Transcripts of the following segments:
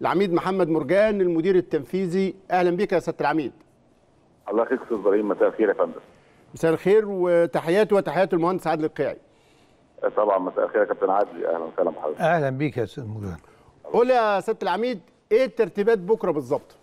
العميد محمد مرجان المدير التنفيذي اهلا بك يا سياده العميد الله يخليك استاذ ابراهيم مساء الخير يا فندم مساء الخير وتحياتي وتحيات المهندس عادل القيعي طبعا مساء الخير يا كابتن عادل اهلا وسهلا بحضرتك اهلا بيك يا استاذ مرجان قول يا سياده العميد ايه الترتيبات بكره بالظبط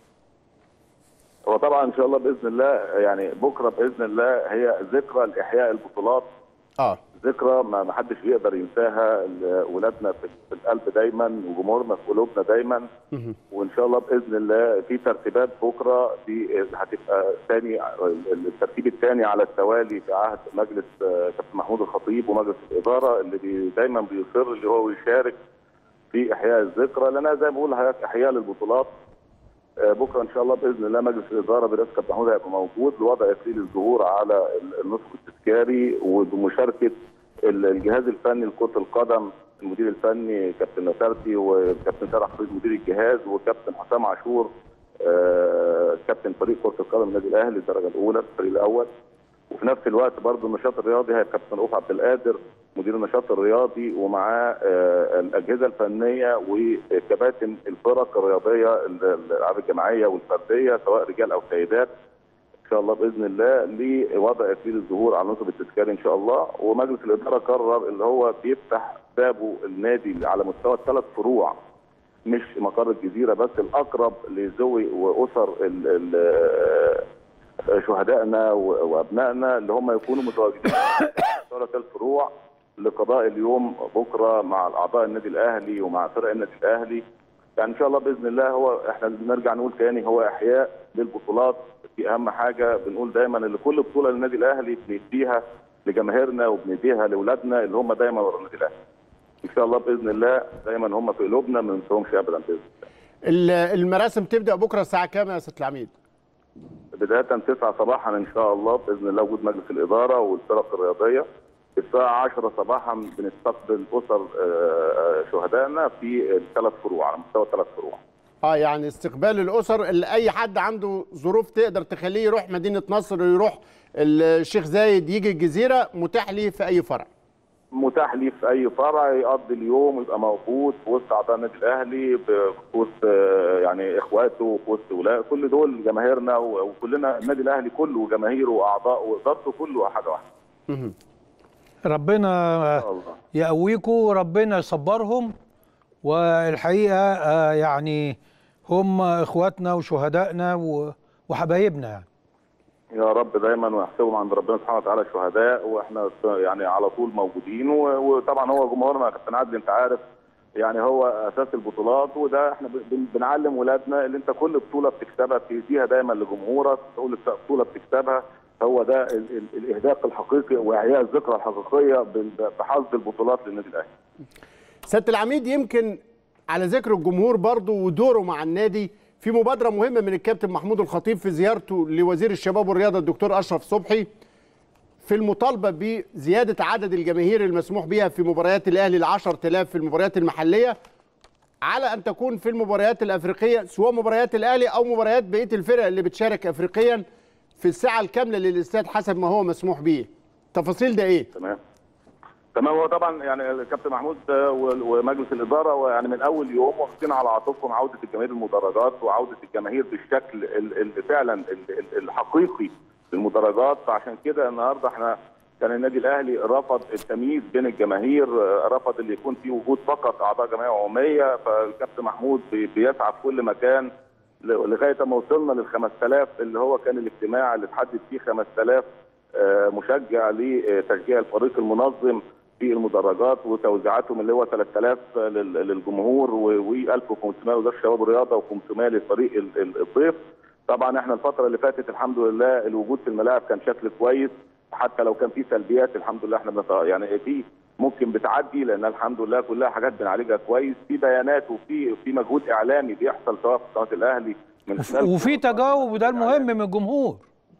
هو طبعا ان شاء الله باذن الله يعني بكره باذن الله هي ذكرى لاحياء البطولات اه ذكرى ما ما حدش بيقدر ينساها ال- ولادنا في في القلب دايما وجمهورنا في قلوبنا دايما وان شاء الله باذن الله في ترتيبات بكره دي هتبقى ثاني الترتيب الثاني على التوالي في عهد مجلس آه، كابتن محمود الخطيب ومجلس الاداره اللي بي دايما بيصر اللي هو يشارك في احياء الذكرى لانها زي ما بقول لحضرتك احياء للبطولات آه، بكره ان شاء الله باذن الله مجلس الاداره برئاسه كابتن محمود هيبقى موجود لوضع اكليل الظهور على ال- النسخ التذكاري وبمشاركه ال- الجهاز الفني لكره القدم المدير الفني كابتن نصرتي وكابتن سارح حفيظ مدير الجهاز وكابتن حسام عاشور آه، كابتن فريق كره القدم النادي الاهلي الدرجه الاولى الفريق الاول وفي نفس الوقت برضه النشاط الرياضي هيبقى كابتن رؤوف عبد القادر مدير النشاط الرياضي ومعاه آه، الاجهزه الفنيه وكباتن الفرق الرياضيه ال- الالعاب الجماعيه والفرديه سواء رجال او سيدات ان شاء الله باذن الله لوضع اكليل الظهور على نصب التذكاري ان شاء الله ومجلس الاداره قرر اللي هو بيفتح بابه النادي على مستوى الثلاث فروع مش مقر الجزيره بس الاقرب لذوي واسر ال- ال- شهدائنا و- وابنائنا اللي هم يكونوا متواجدين في ثلاث الفروع لقضاء اليوم بكره مع اعضاء النادي الاهلي ومع فرق النادي الاهلي يعني ان شاء الله باذن الله هو احنا بنرجع نقول تاني هو احياء للبطولات في اهم حاجه بنقول دايما ان كل بطوله للنادي الاهلي بنديها لجماهيرنا وبنديها لاولادنا اللي هم دايما ورا النادي الاهلي. ان شاء الله باذن الله دايما هم في قلوبنا ما ننساهمش ابدا باذن الله. ال- المراسم تبدا بكره الساعه كام يا سياده العميد بدايه 9 صباحا ان شاء الله باذن الله وجود مجلس الاداره والفرق الرياضيه الساعه 10 صباحا بنستقبل اسر آه، آه، شهدائنا في الثلاث فروع على مستوى الثلاث فروع. اه يعني استقبال الاسر اللي اي حد عنده ظروف تقدر تخليه يروح مدينه نصر يروح الشيخ زايد يجي الجزيره متاح ليه في اي فرع متاح ليه في اي فرع يقضي اليوم ويبقى موجود في وسط اعضاء النادي الاهلي في وسط آه، يعني اخواته وفي وسط ولاء كل دول جماهيرنا و- وكلنا النادي الاهلي كله وجماهيره واعضائه وادارته كله حاجه واحده ربنا ان شاء الله يقويكم وربنا يصبرهم والحقيقه آه، يعني هم اخواتنا وشهدائنا و- وحبايبنا يعني يا رب دايما ويحسبهم عند ربنا سبحانه وتعالى شهداء واحنا يعني على طول موجودين و- وطبعا هو جمهورنا يا كابتن عادل انت عارف يعني هو اساس البطولات وده احنا بن- بنعلم ولادنا اللي انت كل بطوله بتكسبها بتديها دايما لجمهورك كل بطوله بتكسبها هو ده ال- ال- الاهداف الحقيقي واحياء الذكرى الحقيقيه بال- بحصد البطولات للنادي الاهلي. سياده العميد يمكن على ذكر الجمهور برضه ودوره مع النادي في مبادره مهمه من الكابتن محمود الخطيب في زيارته لوزير الشباب والرياضه الدكتور اشرف صبحي في المطالبه بزياده عدد الجماهير المسموح بها في مباريات الاهلي ل 10000 في المباريات المحليه على ان تكون في المباريات الافريقيه سواء مباريات الاهلي او مباريات بقيه الفرق اللي بتشارك افريقيا في الساعه الكامله للاستاد حسب ما هو مسموح به تفاصيل ده ايه تمام تمام هو طبعا يعني الكابتن محمود آه، و- ومجلس الاداره ويعني من اول يوم واخدين على عاتقهم عوده الجماهير المدرجات وعوده الجماهير بالشكل ال- ال- فعلا ال- ال- الحقيقي للمدرجات فعشان كده النهارده احنا كان النادي الاهلي رفض التمييز بين الجماهير آه، رفض اللي يكون في وجود فقط اعضاء جمعيه عموميه فالكابتن محمود بي- بيسعى في كل مكان ل- لغايه ما وصلنا لل 5000 اللي هو كان الاجتماع اللي اتحدد فيه 5000 آه، مشجع لتشجيع الفريق المنظم في المدرجات وتوزيعاتهم اللي هو 3000 لل- للجمهور و1500 لوزاره الشباب والرياضه و500 للفريق ال- ال- الضيف طبعا احنا الفتره اللي فاتت الحمد لله الوجود في الملاعب كان شكل كويس حتى لو كان في سلبيات الحمد لله احنا بنت... يعني في ممكن بتعدي لان الحمد لله كلها حاجات بنعالجها كويس في بيانات وفي في مجهود اعلامي بيحصل سواء في قناه الاهلي من خلال وفي تجاوب وده المهم من الجمهور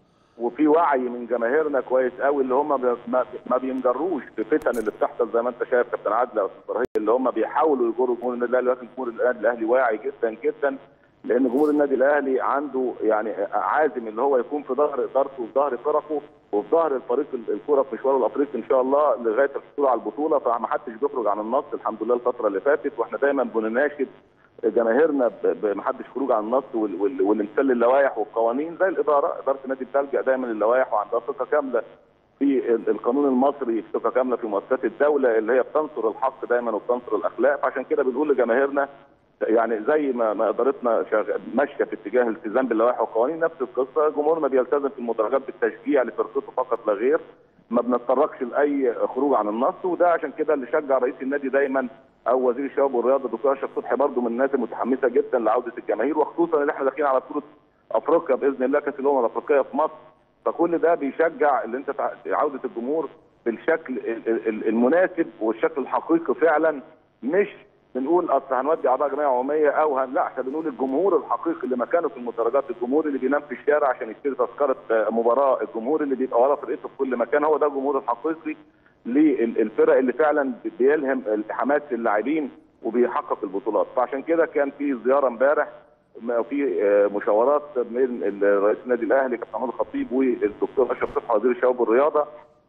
وفي وعي من جماهيرنا كويس قوي اللي هم بي- ما- ما بينجروش في فتن اللي بتحصل زي ما انت شايف كابتن عادل او استاذ ابراهيم اللي هم بيحاولوا يجروا جمهور النادي الاهلي لكن جمهور النادي الاهلي واعي جدا جدا لان جمهور النادي الاهلي عنده يعني عازم اللي هو يكون في ظهر ادارته وفي ظهر فرقه وفي ظهر الفريق ال- الكره في مشواره الافريقي ان شاء الله لغايه الحصول على البطوله فما حدش بيخرج عن النص الحمد لله الفتره اللي فاتت واحنا دايما بنناشد جماهيرنا ب- ب- محدش خروج عن النص وال- وال- والامتثال للوائح والقوانين زي الاداره اداره النادي بتلجا دايما للوائح وعندها ثقه كامله في ال- القانون المصري ثقه كامله في مؤسسات الدوله اللي هي بتنصر الحق دايما وبتنصر الاخلاق فعشان كده بنقول لجماهيرنا يعني زي ما ما ادارتنا شغ- ماشيه في اتجاه الالتزام باللوائح والقوانين نفس القصه جمهورنا بيلتزم في المدرجات بالتشجيع لفرقته فقط لا غير ما بنتطرقش لاي خروج عن النص وده عشان كده اللي شجع رئيس النادي دايما او وزير الشباب والرياضه الدكتور اشرف صبحي برضه من الناس المتحمسه جدا لعوده الجماهير وخصوصا ان احنا داخلين على بطوله افريقيا باذن الله كاس الامم الافريقيه في مصر فكل ده بيشجع اللي انت تع- عوده الجمهور بالشكل ال- ال- ال- المناسب والشكل الحقيقي فعلا مش بنقول اصل هنودي اعضاء جمعيه عموميه او هن... لا احنا بنقول الجمهور الحقيقي اللي مكانه في المدرجات الجمهور اللي بينام في الشارع عشان يشتري تذكره آه، مباراه الجمهور اللي بيبقى ورا فرقته في كل مكان هو ده الجمهور الحقيقي للفرق اللي فعلا بيلهم حماس اللاعبين وبيحقق البطولات فعشان كده كان في زياره امبارح ما في آه، مشاورات بين ال- رئيس النادي الاهلي كابتن محمود الخطيب والدكتور اشرف صبحي وزير الشباب والرياضه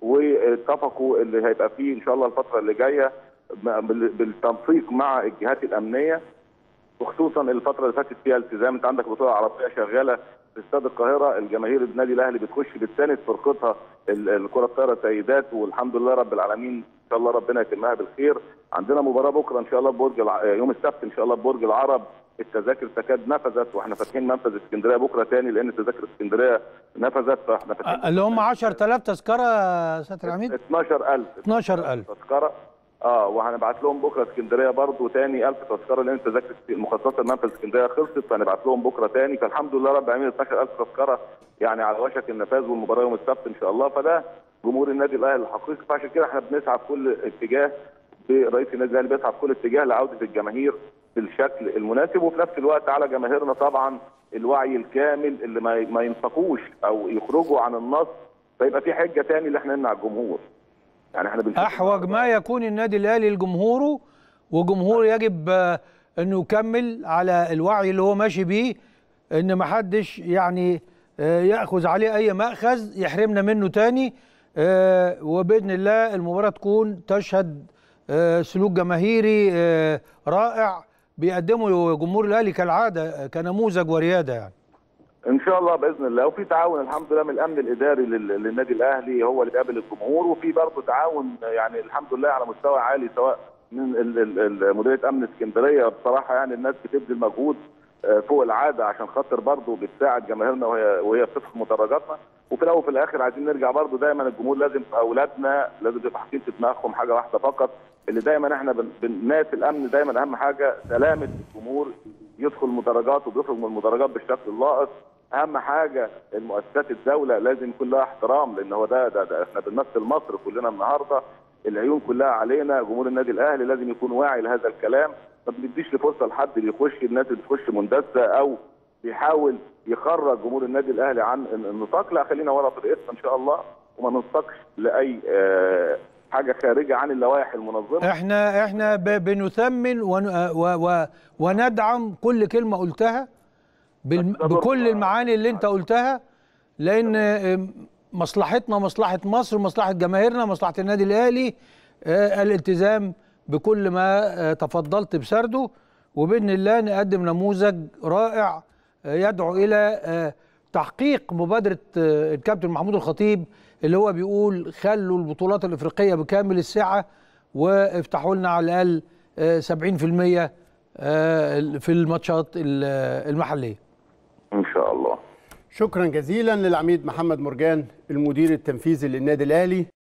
واتفقوا اللي هيبقى فيه ان شاء الله الفتره اللي جايه م- بال- بالتنسيق مع الجهات الامنيه وخصوصا الفتره اللي فاتت فيها التزام انت عندك بطوله عربيه شغاله في استاد القاهره الجماهير النادي الاهلي بتخش بتساند فرقتها ال- الكره الطايره سيدات والحمد لله رب العالمين ان شاء الله ربنا يتمها بالخير عندنا مباراه بكره ان شاء الله ببرج الع... يوم السبت ان شاء الله ببرج العرب التذاكر تكاد نفذت واحنا فاتحين منفذ اسكندريه بكره تاني لان تذاكر اسكندريه نفذت فاحنا فاتحين اللي هم 10000 تذكره يا سياده العميد 12000 12000 تذكره اه وهنبعت لهم بكره اسكندريه برضو تاني 1000 تذكره لان تذاكر المخصصه لمنفذ اسكندريه خلصت فهنبعت لهم بكره تاني فالحمد لله رب العالمين 12000 تذكره يعني على وشك النفاذ والمباراه يوم السبت ان شاء الله فده جمهور النادي الاهلي الحقيقي فعشان كده احنا بنسعى في كل اتجاه برئيس النادي الاهلي بيسعى في كل اتجاه لعوده الجماهير بالشكل المناسب وفي نفس الوقت على جماهيرنا طبعا الوعي الكامل اللي ما ما ينفقوش او يخرجوا عن النص فيبقى في حجه تاني اللي احنا نمنع الجمهور يعني احنا بنشوف احوج ما يكون النادي الاهلي لجمهوره وجمهوره يجب آه، انه يكمل على الوعي اللي هو ماشي بيه ان ما حدش يعني آه، ياخذ عليه اي ماخذ يحرمنا منه تاني آه، وباذن الله المباراه تكون تشهد آه، سلوك جماهيري آه، رائع بيقدمه جمهور الاهلي كالعاده آه، كنموذج ورياده يعني ان شاء الله باذن الله وفي تعاون الحمد لله من الامن الاداري لل- للنادي الاهلي هو اللي بيقابل الجمهور وفي برضه تعاون يعني الحمد لله على مستوى عالي سواء من ال- ال- ال- مديريه امن اسكندريه بصراحه يعني الناس بتبذل مجهود آه، فوق العاده عشان خاطر برضه بتساعد جماهيرنا وهي وهي بتفتح مدرجاتنا وفي الاول وفي الاخر عايزين نرجع برضه دايما الجمهور لازم اولادنا لازم يبقى حاطين في دماغهم حاجه واحده فقط اللي دايما احنا بن- بالناس الامن دايما اهم حاجه سلامه الجمهور يدخل مدرجات وبيخرج من المدرجات بالشكل اللائق اهم حاجه المؤسسات الدوله لازم يكون لها احترام لان هو ده, ده, ده احنا بنمثل مصر كلنا النهارده العيون كلها علينا جمهور النادي الاهلي لازم يكون واعي لهذا الكلام ما بنديش لفرصه لحد بيخش الناس اللي بتخش مندسه او بيحاول يخرج جمهور النادي الاهلي عن النطاق لا خلينا ورا فرقتنا ان شاء الله وما ننسقش لاي آه، حاجه خارجه عن اللوائح المنظمه احنا احنا ب- بنثمن ون و و وندعم كل كلمه قلتها بال- بس ده بكل دور- المعاني اللي انت قلتها لان ام، مصلحتنا مصلحه مصر مصلحه جماهيرنا مصلحه النادي الاهلي اه، الالتزام بكل ما اه، تفضلت بسرده وباذن الله نقدم نموذج رائع اه، يدعو الى اه، تحقيق مبادره اه، الكابتن محمود الخطيب اللي هو بيقول خلوا البطولات الافريقيه بكامل السعه وافتحوا لنا على الاقل اه، 70% اه، في الماتشات ال- المحليه ان شاء الله شكرا جزيلا للعميد محمد مرجان المدير التنفيذي للنادي الاهلي